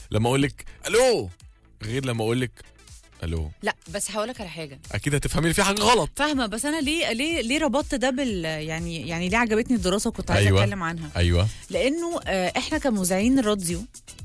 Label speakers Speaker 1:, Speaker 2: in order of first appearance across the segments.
Speaker 1: لما اقول لك الو غير لما اقول لك الو
Speaker 2: لا بس هقول لك على حاجه
Speaker 1: اكيد هتفهمي لي في حاجه غلط
Speaker 2: فاهمه بس انا ليه ليه ليه ربطت ده بال يعني يعني ليه عجبتني الدراسه وكنت عايزه
Speaker 1: أيوة.
Speaker 2: اتكلم عنها
Speaker 1: ايوه
Speaker 2: لانه آه، احنا كمذيعين الراديو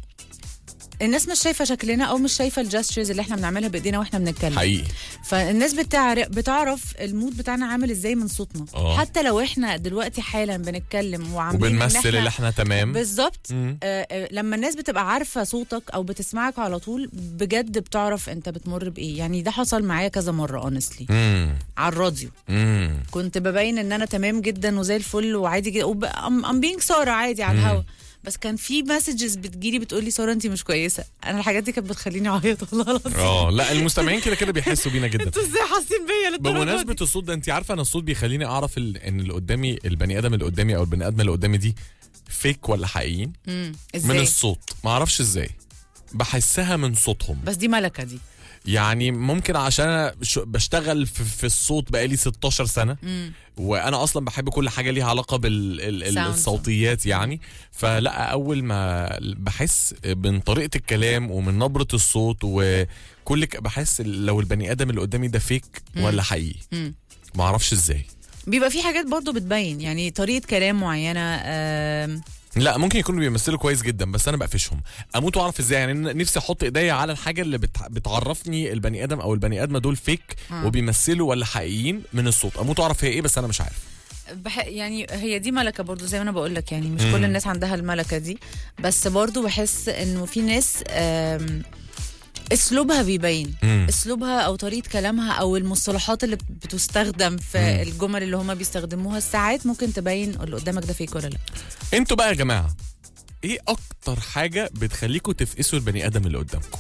Speaker 2: الناس مش شايفه شكلنا او مش شايفه الجسترز اللي احنا بنعملها بايدينا واحنا بنتكلم
Speaker 1: حقيقي
Speaker 2: فالناس بتعرف بتعرف المود بتاعنا عامل ازاي من صوتنا
Speaker 1: آه.
Speaker 2: حتى لو احنا دلوقتي حالا بنتكلم وعاملين إن
Speaker 1: وبنمثل
Speaker 2: إحنا
Speaker 1: اللي احنا تمام
Speaker 2: بالظبط
Speaker 1: مم.
Speaker 2: آه، آه، لما الناس بتبقى عارفه صوتك او بتسمعك على طول بجد بتعرف انت بتمر بايه يعني ده حصل معايا كذا مره اونستلي
Speaker 1: مم.
Speaker 2: على الراديو
Speaker 1: مم.
Speaker 2: كنت ببين ان انا تمام جدا وزي الفل وعادي جدا وب... ام ام بينج ساره عادي على الهوا بس كان في مسجز بتجيلي بتقول لي ساره انت مش كويسه انا الحاجات دي كانت بتخليني اعيط والله العظيم
Speaker 1: اه لا المستمعين كده كده بيحسوا بينا جدا
Speaker 2: انتوا ازاي حاسين بيا للدرجه
Speaker 1: بمناسبة
Speaker 2: دي؟
Speaker 1: الصوت ده انت عارفة انا الصوت بيخليني اعرف ال... ان اللي قدامي البني ادم اللي قدامي او البني ادم اللي قدامي دي فيك ولا حقيقيين
Speaker 2: امم
Speaker 1: من
Speaker 2: ازاي
Speaker 1: الصوت ما اعرفش ازاي بحسها من صوتهم
Speaker 2: بس دي ملكه دي
Speaker 1: يعني ممكن عشان انا ش- بشتغل في, في الصوت بقالي 16 سنه
Speaker 2: امم
Speaker 1: وانا اصلا بحب كل حاجه ليها علاقه
Speaker 2: Sounds.
Speaker 1: بالصوتيات يعني فلا اول ما بحس من طريقه الكلام ومن نبره الصوت وكل ك- بحس لو البني ادم اللي قدامي ده فيك ولا حقيقي
Speaker 2: مم.
Speaker 1: ما اعرفش ازاي
Speaker 2: بيبقى في حاجات برضو بتبين يعني طريقه كلام معينه آم،
Speaker 1: لا ممكن يكونوا بيمثلوا كويس جدا بس انا بقفشهم اموت واعرف ازاي يعني أنا نفسي احط ايديا على الحاجه اللي بتع- بتعرفني البني ادم او البني ادمه دول فيك
Speaker 2: آه.
Speaker 1: وبيمثلوا ولا حقيقيين من الصوت اموت واعرف هي ايه بس انا مش عارف
Speaker 2: بح... يعني هي دي ملكه برضو زي ما انا بقول لك يعني مش
Speaker 1: مم.
Speaker 2: كل الناس عندها الملكه دي بس برضو بحس انه في ناس آم، اسلوبها بيبين
Speaker 1: مم.
Speaker 2: اسلوبها او طريقه كلامها او المصطلحات اللي بتستخدم في
Speaker 1: مم.
Speaker 2: الجمل اللي هما بيستخدموها ساعات ممكن تبين اللي قدامك ده فيك ولا لا
Speaker 1: انتوا بقى يا جماعه ايه اكتر حاجه بتخليكم تفقسوا البني ادم اللي قدامكم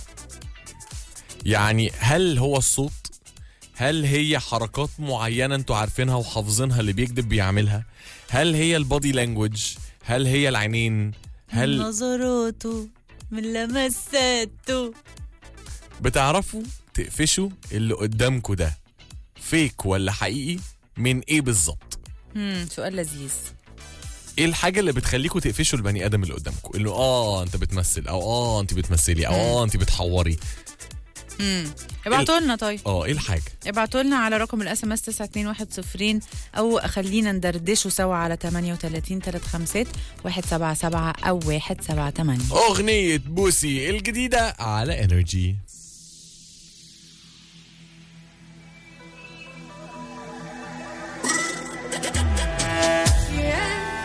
Speaker 1: يعني هل هو الصوت هل هي حركات معينه انتوا عارفينها وحافظينها اللي بيكذب بيعملها هل هي البادي لانجوج هل هي العينين هل
Speaker 2: نظراته من لمساته
Speaker 1: بتعرفوا تقفشوا اللي قدامكم ده فيك ولا حقيقي من ايه بالظبط
Speaker 2: امم سؤال لذيذ
Speaker 1: ايه الحاجه اللي بتخليكم تقفشوا البني ادم اللي قدامكم اللي اه انت بتمثل او اه انت بتمثلي او اه انت بتحوري
Speaker 2: امم ابعتوا لنا طيب
Speaker 1: اه ايه الحاجه
Speaker 2: ابعتوا لنا على رقم الاس ام اس 921 او خلينا ندردشوا سوا على 38 35 177 او 178
Speaker 1: اغنيه بوسي الجديده على انرجي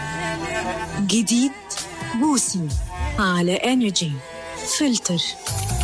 Speaker 3: جديد بوسي على انرجي فلتر